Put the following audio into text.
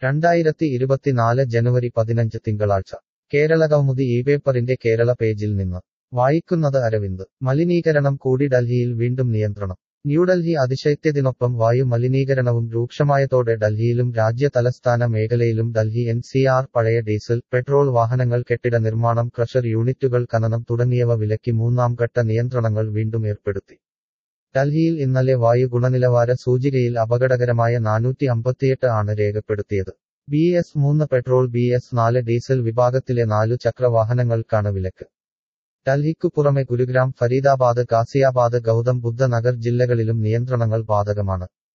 രണ്ടായിരത്തി ഇരുപത്തിനാല് ജനുവരി പതിനഞ്ച് തിങ്കളാഴ്ച കേരളകൗമുദി ഈ പേപ്പറിന്റെ കേരള പേജിൽ നിന്ന് വായിക്കുന്നത് അരവിന്ദ് മലിനീകരണം കൂടി ഡൽഹിയിൽ വീണ്ടും നിയന്ത്രണം ന്യൂഡൽഹി അതിശൈത്യത്തിനൊപ്പം വായു മലിനീകരണവും രൂക്ഷമായതോടെ ഡൽഹിയിലും രാജ്യ തലസ്ഥാന മേഖലയിലും ഡൽഹി എൻ സി ആർ പഴയ ഡീസൽ പെട്രോൾ വാഹനങ്ങൾ കെട്ടിട നിർമ്മാണം ക്രഷർ യൂണിറ്റുകൾ ഖനനം തുടങ്ങിയവ വിലക്കി മൂന്നാം ഘട്ട നിയന്ത്രണങ്ങൾ വീണ്ടും ഏർപ്പെടുത്തി ഡൽഹിയിൽ ഇന്നലെ വായു ഗുണനിലവാര സൂചികയിൽ അപകടകരമായ നാനൂറ്റി അമ്പത്തിയെട്ട് ആണ് രേഖപ്പെടുത്തിയത് ബി എസ് മൂന്ന് പെട്രോൾ ബി എസ് നാല് ഡീസൽ വിഭാഗത്തിലെ നാലു ചക്ര വാഹനങ്ങൾക്കാണ് വിലക്ക് ഡൽഹിക്കു പുറമെ ഗുരുഗ്രാം ഫരീദാബാദ് ഗാസിയാബാദ് ഗൗതം ബുദ്ധ നഗർ ജില്ലകളിലും നിയന്ത്രണങ്ങൾ ബാധകമാണ്